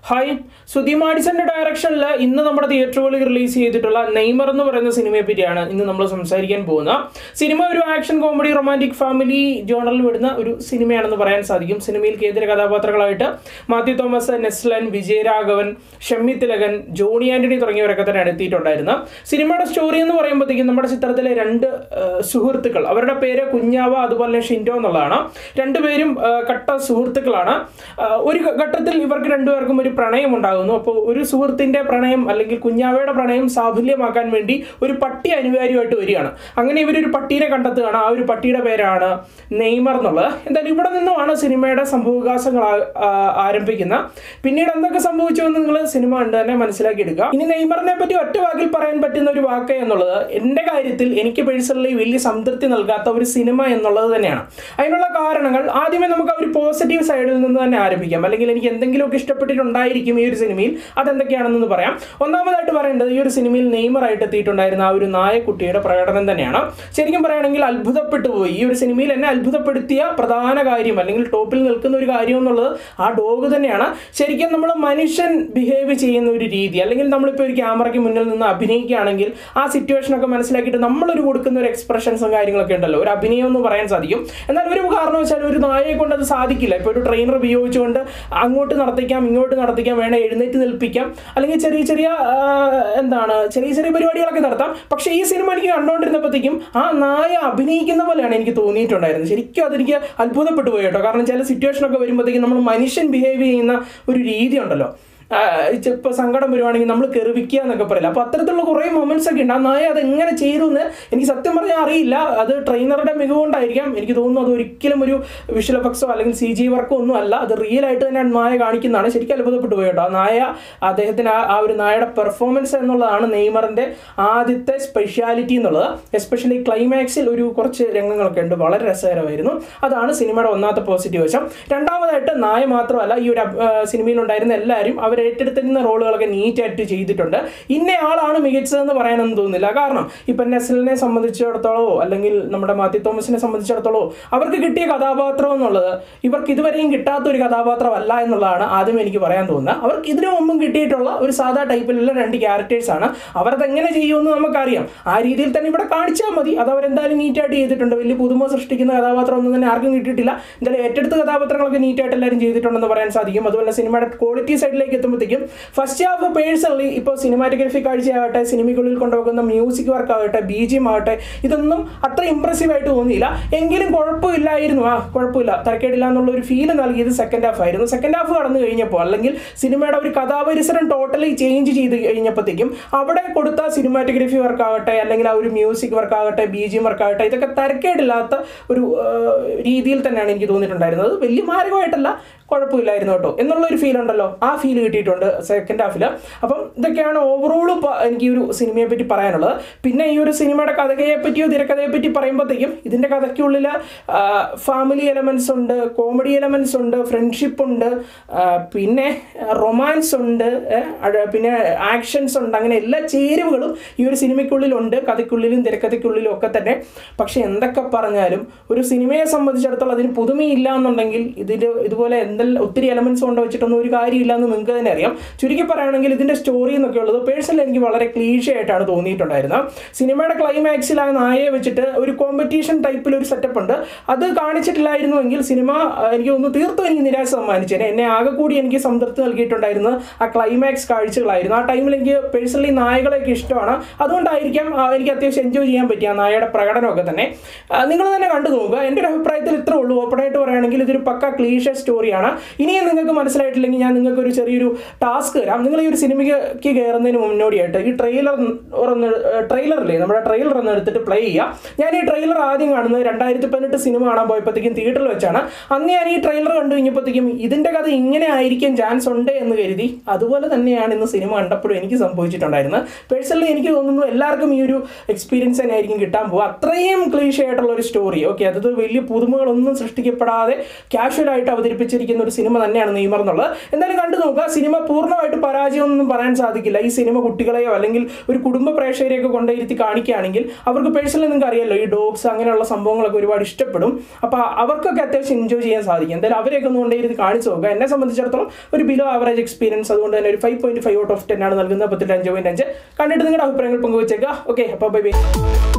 hi Sudhi മാഡിസന്റെ ഡയറക്ഷനിൽ ഇന്ന് നമ്മുടെ തിയേറ്ററുകളിൽ റിലീസ് ചെയ്തിട്ടുള്ള നെയ്മർ എന്ന് പറയുന്ന സിനിമയെ പറ്റിയാണ് ഇന്ന് നമ്മൾ സംസാരിക്കാൻ പോകുന്നത് സിനിമ ഒരു ആക്ഷൻ കോമഡി റൊമാൻറ്റിക് ഫാമിലി ജോണറിൽ വരുന്ന ഒരു സിനിമയാണെന്ന് പറയാൻ സാധിക്കും സിനിമയിൽ കേന്ദ്ര കഥാപാത്രങ്ങളായിട്ട് മാത്യു തോമസ് നെസ്ലൻ വിജയരാഘവൻ ഷമ്മി തിലകൻ ജോണി ആന്റണി തുടങ്ങിയവരൊക്കെ തന്നെ എത്തിയിട്ടുണ്ടായിരുന്നു സിനിമയുടെ സ്റ്റോറി എന്ന് പറയുമ്പോഴത്തേക്കും നമ്മുടെ ചിത്രത്തിലെ രണ്ട് ആ, സുഹൃത്തുക്കൾ അവരുടെ പേര് കുഞ്ഞാവ അതുപോലെ തന്നെ ഷിൻഡോ എന്നുള്ളതാണ് രണ്ടുപേരും ആ, കട്ട സുഹൃത്തുക്കളാണ് ആ, ഒരു ഘട്ടത്തിൽ ഇവർക്ക് രണ്ടുപേർക്കും ഒരു പ്രണയം ഉണ്ടാകുന്നു അപ്പോൾ ഒരു സുഹൃത്തിന്റെ പ്രണയം അല്ലെങ്കിൽ കുഞ്ഞാവയുടെ പ്രണയം സാഫല്യമാക്കാൻ വേണ്ടി ഒരു പട്ടി അനിവാര്യമായിട്ട് വരികയാണ് അങ്ങനെ ഇവരൊരു പട്ടീനെ കണ്ടെത്തുകയാണ് ആ ഒരു പട്ടിയുടെ പേരാണ് നെയ്മർ എന്നുള്ളത് എന്തായാലും ഇവിടെ നിന്നുമാണ് സിനിമയുടെ സംഭവവികാസങ്ങൾ ആ- ആ- ആരംഭിക്കുന്നത് പിന്നീട് എന്തൊക്കെ സംഭവിച്ചു എന്ന് നിങ്ങൾ സിനിമ കണ്ട് തന്നെ മനസ്സിലാക്കി എടുക്കുക ഇനി നെയ്മറിനെ പറ്റി ഒറ്റ വാക്കിൽ പറയാൻ പറ്റുന്ന ഒരു വാക്ക് എന്നുള്ളത് എൻ്റെ കാര്യത്തിൽ എനിക്ക് പേഴ്സണലി വലിയ സംതൃപ്തി നൽകാത്ത ഒരു സിനിമ എന്നുള്ളത് തന്നെയാണ് അതിനുള്ള കാരണങ്ങൾ ആദ്യമേ നമുക്ക് ആ ഒരു പോസിറ്റീവ് സൈഡിൽ നിന്ന് തന്നെ ആരംഭിക്കാം അല്ലെങ്കിൽ എനിക്ക് എന്തെങ്കിലുമൊക്കെ ഇഷ്ടപ്പെട്ടിട്ടുണ്ടായിരിക്കും ഈ ഒരു സിനിമയിൽ അതെന്തൊക്കെയാണെന്ന് പറയാം ഒന്നാമതായിട്ട് പറയേണ്ടത് ഈ ഒരു സിനിമയിൽ നെയ്മറായിട്ട് എത്തിയിട്ടുണ്ടായിരുന്ന ആ ഒരു നായക്കുട്ടിയുടെ പ്രകടനം തന്നെയാണ് ശരിക്കും പറയുകയാണെങ്കിൽ അത്ഭുതപ്പെട്ടു പോയി ഈ ഒരു സിനിമയിൽ എന്നെ അത്ഭുതപ്പെടുത്തിയ പ്രധാന കാര്യം അല്ലെങ്കിൽ ടോപ്പിൽ നിൽക്കുന്ന ഒരു കാര്യം എന്നുള്ളത് ആ ഡോഗ് തന്നെയാണ് ശരിക്കും നമ്മൾ മനുഷ്യൻ ബിഹേവ് ചെയ്യുന്ന ഒരു രീതി അല്ലെങ്കിൽ നമ്മളിപ്പോൾ ഒരു ക്യാമറയ്ക്ക് മുന്നിൽ നിന്ന് അഭിനയിക്കുകയാണെങ്കിൽ ആ സിറ്റുവേഷനൊക്കെ മനസ്സിലാക്കിയിട്ട് നമ്മളൊരു കൊടുക്കുന്ന ഒരു എക്സ്പ്രഷൻസും കാര്യങ്ങളൊക്കെ ഉണ്ടല്ലോ ഒരു അഭിനയം എന്ന് പറയാൻ സാധിക്കും എന്നാൽ ഒരു കാരണവശാലും ഒരു നായയെ കൊണ്ട് അത് സാധിക്കില്ല ഇപ്പോൾ ഒരു ട്രെയിനർ ഉപയോഗിച്ചുകൊണ്ട് അങ്ങോട്ട് നടത്തിക്കാം ഇങ്ങോട്ട് നടത്തിക്കാം വേണേൽ എഴുന്നേറ്റ് നിൽപ്പിക്കാം അല്ലെങ്കിൽ ചെറിയ ചെറിയ ആ, എന്താണ് ചെറിയ ചെറിയ പരിപാടികളൊക്കെ നടത്താം പക്ഷേ ഈ സിനിമ എനിക്ക് കണ്ടുകൊണ്ടിരുന്നപ്പോഴത്തേക്കും ആ നായ അഭിനയിക്കുന്ന പോലെയാണ് എനിക്ക് തോന്നിയിട്ടുണ്ടായിരുന്നത് ശരിക്കും അതെനിക്ക് അത്ഭുതപ്പെട്ടു പോയി കേട്ടോ കാരണം ചില സിറ്റുവേഷനൊക്കെ വരുമ്പോഴത്തേക്കും നമ്മൾ മനുഷ്യൻ ബിഹേവ് ചെയ്യുന്ന ഒരു രീതി ഉണ്ടല്ലോ ഇപ്പോൾ സങ്കടം വരുവാണെങ്കിൽ നമ്മൾ കെറിവിക്കുക എന്നൊക്കെ പറയില്ല അപ്പോൾ അത്തരത്തിലുള്ള കുറേ മൊമെന്റ്സ് ഒക്കെ ഉണ്ട് ആ നായ അത് എങ്ങനെ ചെയ്തു എന്ന് എനിക്ക് സത്യം പറഞ്ഞാൽ അറിയില്ല അത് ട്രെയിനറുടെ മികവുകൊണ്ടായിരിക്കാം എനിക്ക് തോന്നുന്നു അത് ഒരിക്കലും ഒരു വിഷ്വൽ എഫക്ട്സോ അല്ലെങ്കിൽ സി ജി വർക്കോ ഒന്നും അല്ല അത് റിയൽ ആയിട്ട് തന്നെ ആ നായ കാണിക്കുന്നതാണ് ശരിക്കും അത്ഭുതപ്പെട്ടു പോയി കേട്ടോ ആ നായ അദ്ദേഹത്തിന് ആ ആ ഒരു നായയുടെ പെർഫോമൻസ് എന്നുള്ളതാണ് നെയ്മറിന്റെ ആദ്യത്തെ സ്പെഷ്യാലിറ്റി എന്നുള്ളത് എസ്പെഷ്യലി ക്ലൈമാക്സിൽ ഒരു കുറച്ച് രംഗങ്ങളൊക്കെ ഉണ്ട് വളരെ രസകരമായിരുന്നു അതാണ് സിനിമയുടെ ഒന്നാമത്തെ പോസിറ്റീവ് വശം രണ്ടാമതായിട്ട് നായ മാത്രമല്ല ഈ ഒരു അബ്- ആ, സിനിമയിലുണ്ടായിരുന്ന എല്ലാവരും അവർ ഏറ്റെടുത്തിരുന്ന റോളുകളൊക്കെ നീറ്റായിട്ട് ചെയ്തിട്ടുണ്ട് ഇന്ന ആളാണ് മികച്ചതെന്ന് പറയാനൊന്നും തോന്നുന്നില്ല കാരണം ഇപ്പം നെസ്ലിനെ സംബന്ധിച്ചിടത്തോളമോ അല്ലെങ്കിൽ നമ്മുടെ മാത്യു തോമസിനെ സംബന്ധിച്ചിടത്തോളമോ അവർക്ക് കിട്ടിയ കഥാപാത്രം എന്നുള്ളത് ഇവർക്ക് ഇതുവരെയും കിട്ടാത്ത ഒരു കഥാപാത്രമല്ല എന്നുള്ളതാണ് ആദ്യം എനിക്ക് പറയാൻ തോന്നുന്നത് അവർക്ക് ഇതിനു മുമ്പും കിട്ടിയിട്ടുള്ള ഒരു സാധാ ടൈപ്പിലുള്ള രണ്ട് ക്യാരക്ടേഴ്സ് ആണ് അവരതെങ്ങനെ ചെയ്യുമെന്ന് നമുക്കറിയാം ആ രീതിയിൽ തന്നെ ഇവിടെ കാണിച്ചാൽ മതി അത് അവരെന്തായാലും നീറ്റായിട്ട് ചെയ്തിട്ടുണ്ട് വലിയ പുതുമ സൃഷ്ടിക്കുന്ന കഥാപാത്രം ഒന്നും തന്നെ ആർക്കും കിട്ടിയിട്ടില്ല എന്തായാലും ഏറ്റെടുത്ത കഥാപാത്രങ്ങളൊക്കെ നീറ്റായിട്ട് എല്ലാവരും ചെയ്തിട്ടുണ്ടെന്ന് പറയാൻ സാധിക്കും അതുപോലെ സിനിമയുടെ ക്വാളിറ്റി സൈഡിലേക്ക് എത്തുമ്പോഴത്തേക്കും ഫസ്റ്റ് ഹാഫ് പേഴ്സണലി ഇപ്പോൾ സിനിമാറ്റോഗ്രഫി കാഴ്ചയാകട്ടെ സിനിമയ്ക്കുള്ളിൽ കൊണ്ടുപോകുന്ന മ്യൂസിക് വർക്ക് ആകട്ടെ ബി ജി എം ആകട്ടെ ഇതൊന്നും അത്ര ഇമ്പ്രസീവ് ആയിട്ട് തോന്നിയില്ല എങ്കിലും കുഴപ്പമില്ലായിരുന്നു ആ കുഴപ്പമില്ല തരക്കേടില്ല എന്നുള്ള ഒരു ഫീല് നൽകിയത് സെക്കൻഡ് ഹാഫ് ആയിരുന്നു സെക്കൻഡ് ഹാഫ് കടന്നു കഴിഞ്ഞപ്പോൾ അല്ലെങ്കിൽ സിനിമയുടെ ഒരു കഥാപരിസരം ടോട്ടലി ചേഞ്ച് ചെയ്ത് കഴിഞ്ഞപ്പോഴത്തേക്കും അവിടെ കൊടുത്ത സിനിമാറ്റോഗ്രഫി വർക്ക് ആകട്ടെ അല്ലെങ്കിൽ ആ ഒരു മ്യൂസിക് വർക്ക് ആകട്ടെ ബി ജി എം വർക്ക് ആകട്ടെ ഇതൊക്കെ തരക്കേടില്ലാത്ത ഒരു ആ, രീതിയിൽ തന്നെയാണ് എനിക്ക് തോന്നിയിട്ടുണ്ടായിരുന്നത് വലിയ മാരകമായിട്ടല്ല കുഴപ്പമില്ലായിരുന്നു കേട്ടോ എന്നുള്ള ഒരു ഫീൽ ഉണ്ടല്ലോ ആ ഫീൽ കിട്ടിയിട്ടുണ്ട് സെക്കൻഡ് ഹാഫിൽ അപ്പം ഇതൊക്കെയാണ് ഓവറോൾ എനിക്ക് ഈ ഒരു സിനിമയെ പറ്റി പറയാനുള്ളത് പിന്നെ ഈ ഒരു സിനിമയുടെ കഥയെ പറ്റിയോ തിരക്കഥയെ പറ്റി പറയുമ്പോഴത്തേക്കും ഇതിൻ്റെ കഥയ്ക്കുള്ളിൽ ഫാമിലി എലമെൻസ് ഉണ്ട് കോമഡി എലമെൻസ് ഉണ്ട് ഫ്രണ്ട്ഷിപ്പ് ഉണ്ട് ആ, പിന്നെ റൊമാൻസ് ഉണ്ട് ഏ, അഴ- പിന്നെ ആക്ഷൻസ് ഉണ്ട് അങ്ങനെ എല്ലാ ചേരുവകളും ഈ ഒരു സിനിമയ്ക്കുള്ളിലുണ്ട് കഥയ്ക്കുള്ളിലും തിരക്കഥയ്ക്കുള്ളിലും ഒക്കെ തന്നെ പക്ഷെ എന്തൊക്കെ പറഞ്ഞാലും ഒരു സിനിമയെ സംബന്ധിച്ചിടത്തോളം അതിന് പുതുമയില്ല എന്നുണ്ടെങ്കിൽ ഇതിൽ ഇതുപോലെ എന്തെല്ലാം ഒത്തിരി എലമെന്റ്സ് കൊണ്ട് വെച്ചിട്ടൊന്നും ഒരു കാര്യമില്ല എന്ന് നിങ്ങൾക്ക് തന്നെ അറിയാം ചുരുക്കി പറയുകയാണെങ്കിൽ ഇതിന്റെ സ്റ്റോറി എന്നൊക്കെ ഉള്ളത് പേഴ്സണലി എനിക്ക് വളരെ ക്ലീഷ ആയിട്ടാണ് തോന്നിയിട്ടുണ്ടായിരുന്നത് സിനിമയുടെ ക്ലൈമാക്സിൽ ആ നായയെ വെച്ചിട്ട് ഒരു കോമ്പറ്റീഷൻ ടൈപ്പിൽ ഒരു സെറ്റപ്പ് ഉണ്ട് അത് കാണിച്ചിട്ടില്ലായിരുന്നുവെങ്കിൽ സിനിമ ആ, എനിക്ക് ഒന്ന് തീർത്തും എനിക്ക് നിരാശ സമ്മാനിച്ചേനെ എന്നെ ആകെ കൂടി എനിക്ക് സംതൃപ്തി നൽകിയിട്ടുണ്ടായിരുന്നത് ആ ക്ലൈമാക്സ് കാഴ്ചകളായിരുന്നു ആ ടൈമിൽ എനിക്ക് പേഴ്സണലി നായകളെയൊക്കെ ഇഷ്ടമാണ് അതുകൊണ്ടായിരിക്കാം ആ, എനിക്ക് അത്യാവശ്യം എൻജോയ് ചെയ്യാൻ പറ്റിയ ആ നായയുടെ പ്രകടനമൊക്കെ തന്നെ നിങ്ങൾ തന്നെ കണ്ടു നോക്കുക എൻ്റെ ഒരു അഭിപ്രായത്തിൽ ഇത്രേ ഉള്ളൂ ഓപ്പണായിട്ട് പറയുകയാണെങ്കിൽ ഇതൊരു പക്ക ക്ലീഷ സ്റ്റോറിയാണ് ഇനിയും നിങ്ങൾക്ക് മനസ്സിലായിട്ടില്ലെങ്കിൽ ഞാൻ നിങ്ങൾക്ക് ഒരു ചെറിയൊരു ടാസ്ക് തരാം നിങ്ങൾ ഈ ഒരു സിനിമയ്ക്ക് കയറുന്നതിന് മുന്നോടിയായിട്ട് ഈ ട്രെയിലർ ഒന്ന് ട്രെയിലറില്ലേ നമ്മുടെ ട്രെയിലർ ഒന്ന് എടുത്തിട്ട് പ്ലേ ചെയ്യുക ഞാൻ ഈ ട്രെയിലർ ആദ്യം കാണുന്നത് രണ്ടായിരത്തി പതിനെട്ട് സിനിമ കാണാൻ പോയപ്പോഴത്തേക്കും തിയേറ്ററിൽ വെച്ചാണ് അന്ന് ഞാൻ ഈ ട്രെയിലർ കണ്ടു കഴിഞ്ഞപ്പോഴത്തേക്കും ഇതിൻ്റെ കഥ ഇങ്ങനെ ആയിരിക്കാൻ ചാൻസ് ഉണ്ട് എന്ന് കരുതി അതുപോലെ തന്നെയാണ് ഇന്ന് സിനിമ കണ്ടപ്പോഴും എനിക്ക് സംഭവിച്ചിട്ടുണ്ടായിരുന്നത് പേഴ്സണലി എനിക്ക് തോന്നുന്നു എല്ലാവർക്കും ഈ ഒരു എക്സ്പീരിയൻസ് തന്നെ ആയിരിക്കും കിട്ടാൻ പോകുക അത്രയും ക്ലീഷ ആയിട്ടുള്ള ഒരു സ്റ്റോറി ഓക്കെ അത് വലിയ പുതുമകളൊന്നും സൃഷ്ടിക്കപ്പെടാതെ കാഷ്വൽ ആയിട്ട് അവതരിപ്പിച്ചിരിക്കുന്ന കാണിക്കുന്ന ഒരു സിനിമ തന്നെയാണ് നെയ്മർ എന്നുള്ളത് എന്തായാലും കണ്ടു നോക്കുക സിനിമ പൂർണ്ണമായിട്ട് പരാജയമൊന്നും പറയാൻ സാധിക്കില്ല ഈ സിനിമ കുട്ടികളെയോ അല്ലെങ്കിൽ ഒരു കുടുംബ പ്രേക്ഷകരെയൊക്കെ കൊണ്ടിരുത്തി കാണിക്കുകയാണെങ്കിൽ അവർക്ക് പേഴ്സണലി നിങ്ങൾക്ക് അറിയാലോ ഈ ഡോഗ്സ് അങ്ങനെയുള്ള സംഭവങ്ങളൊക്കെ ഒരുപാട് ഇഷ്ടപ്പെടും അപ്പോൾ അവർക്കൊക്കെ അത്യാവശ്യം എൻജോയ് ചെയ്യാൻ സാധിക്കും എന്തായാലും അവരെയൊക്കെ ഒന്ന് കൊണ്ടിരുത്തി കാണിച്ചു നോക്കുക എന്നെ സംബന്ധിച്ചിടത്തോളം ഒരു ബിലോ ആവറേജ് എക്സ്പീരിയൻസ് അതുകൊണ്ട് തന്നെ ഒരു five point five out of ten ആണ് നൽകുന്നത് പത്തിൽ അഞ്ച് പോയിന്റ് അഞ്ച് കണ്ടിട്ട് നിങ്ങളുടെ അഭിപ്രായങ്ങൾ പങ്കുവച്ചേക്കുക ഓക്കെ അപ്പോൾ ബൈ ബൈ